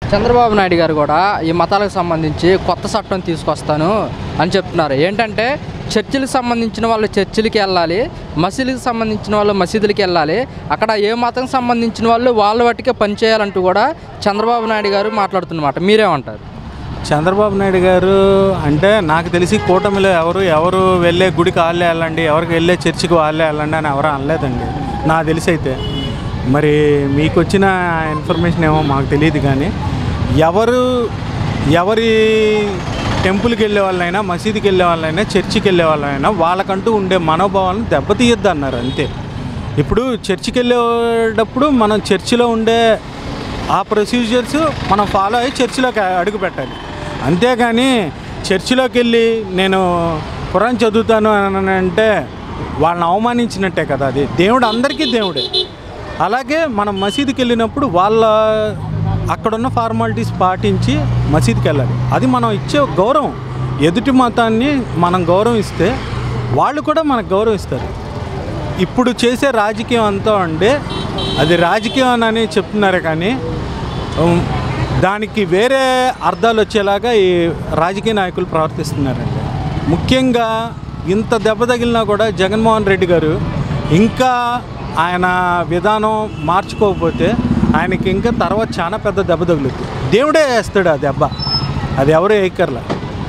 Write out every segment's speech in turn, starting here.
చంద్రబాబు నాయుడు గారు కూడా ఈ మతాలకు సంబంధించి కొత్త చట్టం తీసుకొస్తాను అని చెప్తున్నారు ఏంటంటే చర్చిలకు సంబంధించిన వాళ్ళు చర్చిలకి వెళ్ళాలి మసీదులకు సంబంధించిన వాళ్ళు మసీదులకి వెళ్ళాలి అక్కడ ఏ మతం సంబంధించిన వాళ్ళు వాళ్ళ వాటికే పనిచేయాలంటూ కూడా చంద్రబాబు నాయుడు గారు మాట్లాడుతున్నమాట మీరేమంటారు చంద్రబాబు నాయుడు గారు అంటే నాకు తెలిసి కూటమిలో ఎవరు ఎవరు వెళ్ళే గుడికి వాళ్ళే వెళ్ళండి ఎవరికి వెళ్ళే చర్చికి వాళ్ళే వెళ్ళండి అని ఎవరు అనలేదండి నాకు తెలిసి అయితే మరి మీకు వచ్చిన ఇన్ఫర్మేషన్ ఏమో మాకు తెలియదు కానీ ఎవరు ఎవరి టెంపుల్కి వెళ్ళే వాళ్ళైనా మసీదుకి వెళ్ళే వాళ్ళైనా చర్చికి వెళ్ళే వాళ్ళైనా వాళ్ళకంటూ ఉండే మనోభావాలను దెబ్బతీయొద్దు అన్నారు అంతే ఇప్పుడు చర్చికి వెళ్ళేటప్పుడు మనం చర్చిలో ఉండే ఆ ప్రొసీజర్స్ మనం ఫాలో అయ్యి చర్చిలోకి అడుగు పెట్టాలి అంతేగాని చర్చిలోకి వెళ్ళి నేను ఖురాన్ చదువుతాను అని అంటే వాళ్ళని అవమానించినట్టే కదా అది దేవుడు అందరికీ దేవుడే అలాగే మనం మసీదుకి వెళ్ళినప్పుడు వాళ్ళ అక్కడున్న ఫార్మాలిటీస్ పాటించి మసీదుకి వెళ్ళాలి అది మనం ఇచ్చే గౌరవం ఎదుటి మతాన్ని మనం గౌరవం ఇస్తే వాళ్ళు కూడా మనకు గౌరవం ఇస్తారు ఇప్పుడు చేసే రాజకీయం అంతా అంటే అది రాజకీయం అని చెప్తున్నారు కానీ ఉమ్, దానికి వేరే అర్థాలు వచ్చేలాగా ఈ రాజకీయ నాయకులు ప్రవర్తిస్తున్నారండి ముఖ్యంగా ఇంత దెబ్బ తగిలినా కూడా జగన్మోహన్ రెడ్డి గారు ఇంకా ఆయన విధానం మార్చుకోకపోతే ఆయనకి ఇంకా తర్వాత చాలా పెద్ద దెబ్బ తగులుతుంది దేవుడే వేస్తాడు ఆ దెబ్బ అది ఎవరు వేయక్కర్లా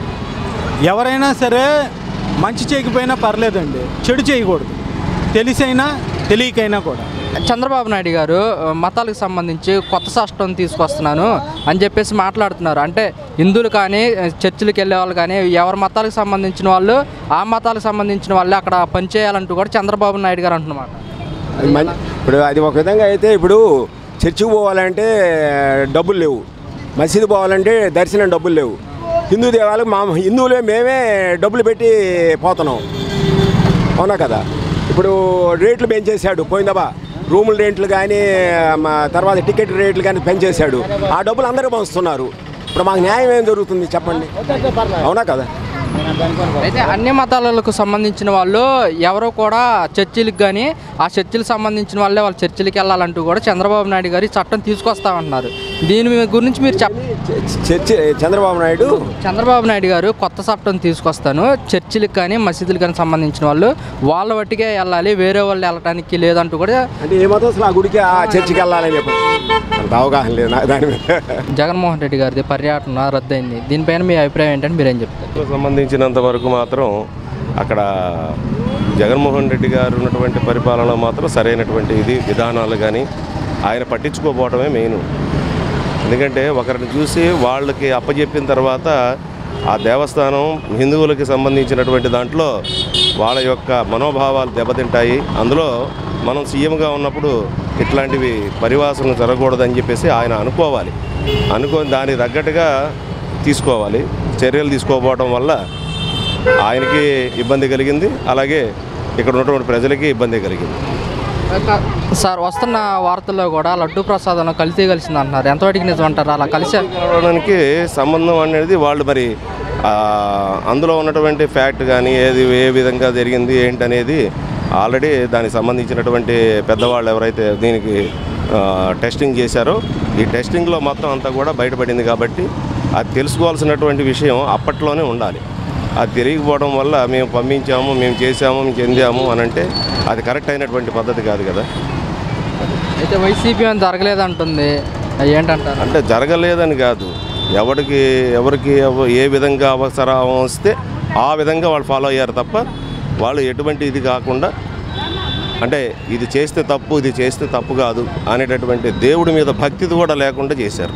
ఎవరైనా సరే మంచి చేయకపోయినా పర్లేదండి చెడు చేయకూడదు తెలిసైనా తెలియకైనా కూడా చంద్రబాబు నాయుడు గారు ఆ, మతాలకు సంబంధించి కొత్త చట్టం తీసుకొస్తున్నాను అని చెప్పేసి మాట్లాడుతున్నారు అంటే హిందువులు కానీ ఆ, చర్చిలకు వెళ్ళే వాళ్ళు కానీ ఎవరి మతాలకు సంబంధించిన వాళ్ళు ఆ మతాలకు సంబంధించిన వాళ్ళు అక్కడ పనిచేయాలంటూ కూడా చంద్రబాబు నాయుడు గారు అంటున్నమాట అది మం- ఇప్పుడు అది ఒక విధంగా అయితే ఇప్పుడు చర్చికి పోవాలంటే డబ్బులు లేవు మసీదు పోవాలంటే దర్శనం డబ్బులు లేవు హిందూ దేవాలకు మా హిందువులే మేమే డబ్బులు పెట్టి పోతున్నాం అవునా కదా ఇప్పుడు రేట్లు పెంచేశాడు పోయిందబా రూముల రేట్లు కానీ మా తర్వాత టికెట్ రేట్లు కానీ పెంచేశాడు ఆ డబ్బులు అందరూ పంచుతున్నారు ఇప్పుడు మాకు న్యాయం ఏం జరుగుతుంది చెప్పండి అవునా కదా అయితే అన్ని మతాలకు సంబంధించిన వాళ్ళు ఎవరో కూడా చర్చిలకు కానీ ఆ చర్చిలకు సంబంధించిన వాళ్ళే వాళ్ళ చర్చిలకు వెళ్ళాలంటూ కూడా చంద్రబాబు నాయుడు గారు ఈ చట్టం తీసుకొస్తామంటున్నారు దీని మీ- గురించి మీరు చెప్ప చర్చి చంద్రబాబు నాయుడు చంద్రబాబు నాయుడు గారు కొత్త చట్టం తీసుకొస్తాను చర్చిలకు కానీ మసీదులకు కానీ సంబంధించిన వాళ్ళు వాళ్ళ వట్టికే వెళ్ళాలి వేరే వాళ్ళు వెళ్ళటానికి లేదంటూ కూడా అంటే ఏ మతం అసలు ఆ గుడికి ఆ చర్చికి వెళ్ళాలని చెప్పి అంత అవగాహన లేదు నాకు దాని మీద జగన్మోహన్ రెడ్డి గారిది పర్యటన రద్దయింది దీనిపైన మీ అభిప్రాయం ఏంటంటే మీరేం చెప్తారు సంబంధించినంత వరకు మాత్రం అక్కడ జగన్మోహన్ రెడ్డి గారు ఉన్నటువంటి పరిపాలన మాత్రం సరైనటువంటి ఇది విధానాలు కానీ ఆయన పట్టించుకోపోవడమే మెయిన్ ఎందుకంటే ఒకరిని చూసి వాళ్ళకి అప్పచెప్పిన తర్వాత ఆ దేవస్థానం హిందువులకి సంబంధించినటువంటి దాంట్లో వాళ్ళ యొక్క మనోభావాలు దెబ్బతింటాయి అందులో మనం సీఎంగా ఉన్నప్పుడు ఇట్లాంటివి పరివాసన జరగకూడదని చెప్పేసి ఆయన అనుకోవాలి అనుకొని దానికి తగ్గట్టుగా తీసుకోవాలి చర్యలు తీసుకోకపోవడం వల్ల ఆయనకి ఇబ్బంది కలిగింది అలాగే ఇక్కడ ఉన్నటువంటి ప్రజలకి ఇబ్బంది కలిగింది సార్ వస్తున్న వార్తల్లో కూడా లడ్డు ప్రసాదం కలిసి కలిసింది అంటున్నారు ఎంతవరకు నిజం అంటారు అలా కలిసి కలవడానికి సంబంధం అనేది వాళ్ళు మరి ఆ, అందులో ఉన్నటువంటి ఫ్యాక్ట్ కానీ ఏది ఏ విధంగా జరిగింది ఏంటనేది ఆల్రెడీ దానికి సంబంధించినటువంటి పెద్దవాళ్ళు ఎవరైతే దీనికి ఆ, టెస్టింగ్ చేశారో ఈ టెస్టింగ్లో మొత్తం అంతా కూడా బయటపడింది కాబట్టి అది తెలుసుకోవాల్సినటువంటి విషయం అప్పట్లోనే ఉండాలి అది తెలియకపోవడం వల్ల మేము పంపించాము మేము చేసాము మేము చెందాము అని అంటే అది కరెక్ట్ అయినటువంటి పద్ధతి కాదు కదా అయితే వైసీపీ అని జరగలేదంటుంది ఏంటంటారు అంటే జరగలేదని కాదు ఎవరికి ఎవరికి ఎవ- ఏ విధంగా అవసరం వస్తే ఆ విధంగా వాళ్ళు ఫాలో అయ్యారు తప్ప వాళ్ళు ఎటువంటి ఇది కాకుండా అంటే ఇది చేస్తే తప్పు ఇది చేస్తే తప్పు కాదు అనేటటువంటి దేవుడి మీద భక్తి కూడా లేకుండా చేశారు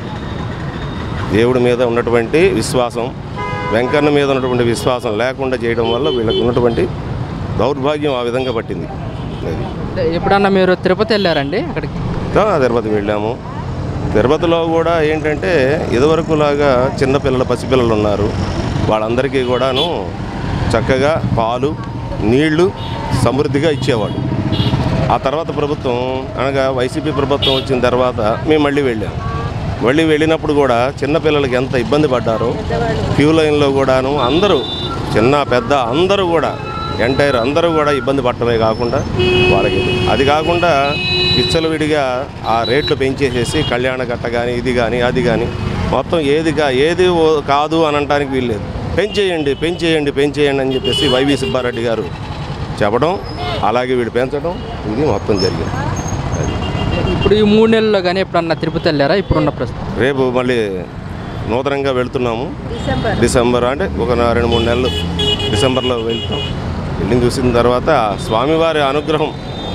దేవుడి మీద ఉన్నటువంటి విశ్వాసం వెంకన్న మీద ఉన్నటువంటి విశ్వాసం లేకుండా చేయడం వల్ల వీళ్ళకి ఉన్నటువంటి దౌర్భాగ్యం ఆ విధంగా పట్టింది అది అంటే ఎప్పుడన్నా మీరు తిరుపతి వెళ్ళారండి అక్కడికి ఆ, తిరుపతి వెళ్ళాము తిరుపతిలో కూడా ఏంటంటే ఇదివరకు లాగా చిన్నపిల్లల పసిపిల్లలు ఉన్నారు వాళ్ళందరికీ కూడాను చక్కగా పాలు నీళ్లు సమృద్ధిగా ఇచ్చేవాడు ఆ తర్వాత ప్రభుత్వం అనగా వైసీపీ ప్రభుత్వం వచ్చిన తర్వాత మేము మళ్ళీ వెళ్ళాము మళ్ళీ వెళ్ళినప్పుడు కూడా చిన్నపిల్లలకి ఎంత ఇబ్బంది పడ్డారో క్యూ లైన్లో కూడాను అందరూ చిన్న పెద్ద అందరూ కూడా ఎంటైర్ అందరూ కూడా ఇబ్బంది పడటమే కాకుండా వాళ్ళకి అది కాకుండా విచ్చలవిడిగా ఆ రేట్లు పెంచేసేసి కళ్యాణ గట్ట కానీ ఇది కానీ అది కానీ మొత్తం ఏదిగా ఏది ఓ- కాదు అని అనడానికి వీల్లేదు పెంచేయండి పెంచేయండి పెంచేయండి అని చెప్పేసి వైవి సుబ్బారెడ్డి గారు చెప్పడం అలాగే వీడు పెంచడం ఇది మొత్తం జరిగింది ఇప్పుడు ఈ మూడు నెలల్లో కానీ ఎప్పుడన్నా తిరుపతి వెళ్ళారా ఇప్పుడున్న ప్రస్తుతం రేపు మళ్ళీ నూతనంగా వెళ్తున్నాము డిసెంబర్ అంటే ఒక నా- రెండు మూడు నెలలు డిసెంబర్లో వెళ్తాం వెళ్ళి చూసిన తర్వాత స్వామివారి అనుగ్రహం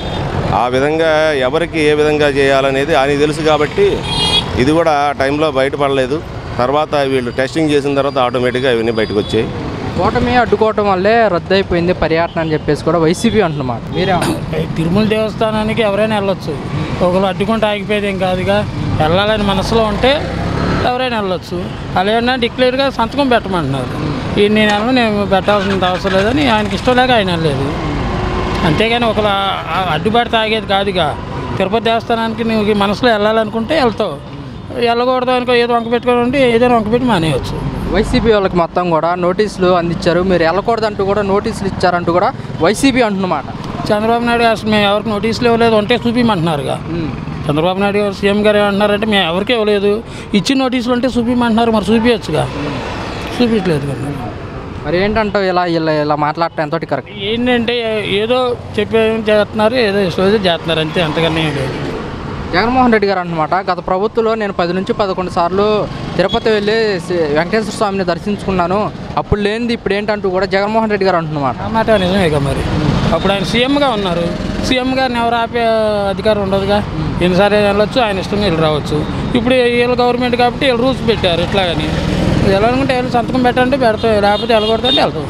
ఆ విధంగా ఎవరికి ఏ విధంగా చేయాలనేది ఆయనకి తెలుసు కాబట్టి ఇది కూడా ఆ టైంలో బయటపడలేదు తర్వాత వీళ్ళు టెస్టింగ్ చేసిన తర్వాత ఆటోమేటిక్గా ఇవన్నీ బయటకు వచ్చాయి కూటమి అడ్డుకోవటం వల్లే రద్దు అయిపోయింది పర్యటన అని చెప్పేసి కూడా వైసీపీ అంటున్నమాట మీరే తిరుమల దేవస్థానానికి ఎవరైనా వెళ్ళొచ్చు ఒకరు అడ్డుకుంటే ఆగిపోయేది ఏం కాదుగా వెళ్ళాలని మనసులో ఉంటే ఎవరైనా వెళ్ళొచ్చు అలాగే డిక్లేర్గా సంతకం పెట్టమంటున్నారు ఈ నేను వెళ్ళను నేను పెట్టాల్సిన అవసరం లేదని ఆయనకి ఇష్టం లేక ఆయన వెళ్ళలేదు అంతేగాని ఒక అడ్డుపడితే ఆగేది కాదుగా తిరుపతి దేవస్థానానికి నువ్వు ఈ మనసులో వెళ్ళాలనుకుంటే వెళ్తావు వెళ్ళకూడదు అనుకో ఏదో వంక పెట్టుకొని ఉంటే ఏదైనా వంక పెట్టి మానేయచ్చు వైసీపీ వాళ్ళకి మొత్తం కూడా నోటీసులు అందించారు మీరు వెళ్ళకూడదంటూ కూడా నోటీసులు ఇచ్చారంటూ కూడా వైసీపీ అంటున్నమాట చంద్రబాబు నాయుడు గారు అసలు మేము ఎవరికి నోటీసులు ఇవ్వలేదు అంటే చూపించమంటున్నారుగా చంద్రబాబు నాయుడు గారు సీఎం గారు ఏమంటున్నారంటే మేము ఎవరికీ ఇవ్వలేదు ఇచ్చిన నోటీసులు ఉంటే చూపించమంటున్నారు మరి చూపించచ్చుగా చూపించలేదు కదా మరి ఏంటంటావు ఇలా ఇలా ఇలా మాట్లాడటం ఎంతటి కరెక్ట్ ఏంటంటే ఏదో చెప్పే చేస్తున్నారు ఏదో సోది చేస్తున్నారు అంతే అంతకన్నా ఏం లేదు జగన్మోహన్ రెడ్డి గారు అంటున్నమాట గత ప్రభుత్వంలో నేను పది నుంచి పదకొండు సార్లు తిరుపతి వెళ్ళి శ్రీ వెంకటేశ్వర స్వామిని దర్శించుకున్నాను అప్పుడు లేనిది ఇప్పుడు ఏంటంటూ కూడా జగన్మోహన్ రెడ్డి గారు అంటున్నమాట ఆ మాట నిజమేగా మరి అప్పుడు ఆయన సీఎంగా ఉన్నారు సీఎం గారిని ఎవరు ఆపే అధికారం ఉండదుగా ఎన్నిసార్లు వెళ్ళొచ్చు ఆయన ఇష్టం వీళ్ళు రావచ్చు ఇప్పుడు వీళ్ళు గవర్నమెంట్ కాబట్టి వీళ్ళు రూల్స్ పెట్టారు ఇట్లాగని వెళ్ళాలనుకుంటే వీళ్ళు సంతకం పెట్టాలంటే పెడతావు లేకపోతే వెళ్ళకూడదంటే వెళ్తావు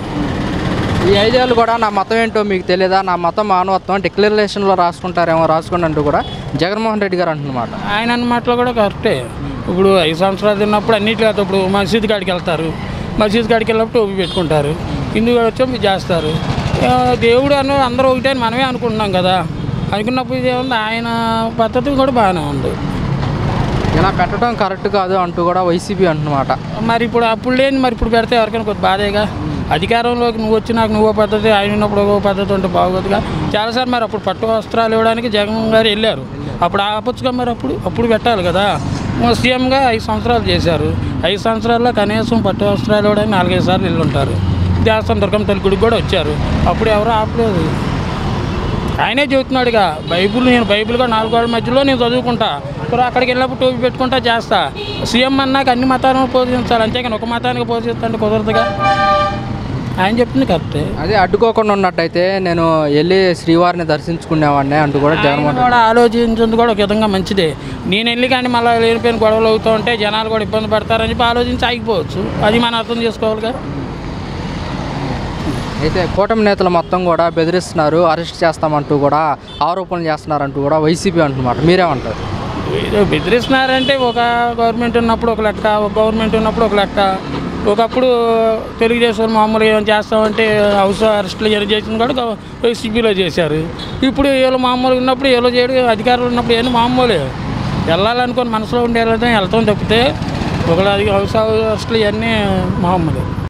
ఈ ఐదేళ్ళు కూడా నా మతం ఏంటో మీకు తెలియదా నా మతం మానవత్వం డిక్లరేషన్లో రాసుకుంటారేమో రాసుకోండి అంటూ కూడా జగన్మోహన్ రెడ్డి గారు అంటున్నమాట ఆయన అన్న మాటలు కూడా కరెక్టే ఇప్పుడు ఐదు సంవత్సరాలు తిన్నప్పుడు అన్నింటిలో ఇప్పుడు మసీద్ కాడికి వెళ్తారు మసీద్ కాడికి వెళ్ళినప్పుడు టోపీ పెట్టుకుంటారు హిందూ వచ్చి ఇది చేస్తారు ఆ, దేవుడు అన్న అందరూ ఒకటే అని మనమే అనుకుంటున్నాం కదా అనుకున్నప్పుడు ఇదేముంది ఆయన పద్ధతి కూడా బాగానే ఉంది ఇలా పెట్టడం కరెక్ట్ కాదు అంటూ కూడా వైసీపీ అంటున్నమాట మరి ఇప్పుడు అప్పుడు లేని మరి ఇప్పుడు పెడితే ఎవరికైనా కొద్ది బాధేగా అధికారంలోకి నువ్వు వచ్చి నాకు నువ్వో పద్ధతి ఆయన ఉన్నప్పుడు ఒక పద్ధతి ఉంటే బాగోదుగా చాలాసార్లు మరి అప్పుడు పట్టు వస్త్రాలు ఇవ్వడానికి జగన్ గారు వెళ్ళారు అప్పుడు ఆపచ్చుగా మరి అప్పుడు అప్పుడు పెట్టాలి కదా మా సీఎంగా ఐదు సంవత్సరాలు చేశారు ఐదు సంవత్సరాల్లో కనీసం పట్టు వస్త్రాలు ఇవ్వడానికి నాలుగైదు సార్లు వెళ్ళి ఉంటారు దేవస్థానం దుర్గం తల్లి గుడికి కూడా వచ్చారు అప్పుడు ఎవరు ఆపలేదు ఆయనే చెబుతున్నాడుగా బైబుల్ నేను బైబిల్ కూడా నాలుగు వాళ్ళ మధ్యలో నేను చదువుకుంటా ఇప్పుడు అక్కడికి వెళ్ళినప్పుడు టోపీ పెట్టుకుంటా చేస్తా సీఎం అన్నాక అన్ని మతాలను పోషించాలి అంతేగాని ఒక మతానికి పోషిస్తుంటే కుదరదుగా ఆయన చెప్తుంది కరెక్టే అదే అడ్డుకోకుండా ఉన్నట్టయితే నేను వెళ్ళి శ్రీవారిని దర్శించుకునేవాడిని అంటూ కూడా జగన్మోహన్ ఆయన కూడా ఆలోచించింది కూడా ఒక విధంగా మంచిదే నేను వెళ్ళి కానీ మళ్ళీ లేనిపోయిన గొడవలు అవుతూ ఉంటే జనాలు కూడా ఇబ్బంది పడతారని చెప్పి ఆలోచించి ఆగిపోవచ్చు అది మనం అర్థం చేసుకోవాలిగా అయితే కూటమి నేతలు మొత్తం కూడా బెదిరిస్తున్నారు అరెస్ట్ చేస్తామంటూ కూడా ఆరోపణలు చేస్తున్నారంటూ కూడా వైసీపీ అంటున్నమాట మీరేమంటారు ఏదో బెదిరిస్తున్నారంటే ఒక గవర్నమెంట్ ఉన్నప్పుడు ఒక లెక్క ఒక గవర్నమెంట్ ఉన్నప్పుడు ఒక లెక్క ఒకప్పుడు తెలుగుదేశం వాళ్ళు మామూలుగా ఏమైనా చేస్తామంటే హౌస్ అరెస్టులు ఏమైనా చేసింది కూడా గవ- వైసీపీలో చేశారు ఇప్పుడు వీళ్ళు మామూలుగా ఉన్నప్పుడు వీళ్ళు చేయడం అధికారులు ఉన్నప్పుడు ఏమైనా మామూలే వెళ్ళాలనుకొని మనసులో ఉండే వెళ్తాం వెళ్తాం తప్పితే ఒకళ్ళు అది హౌస్ అరెస్టులు ఇవన్నీ మామూలు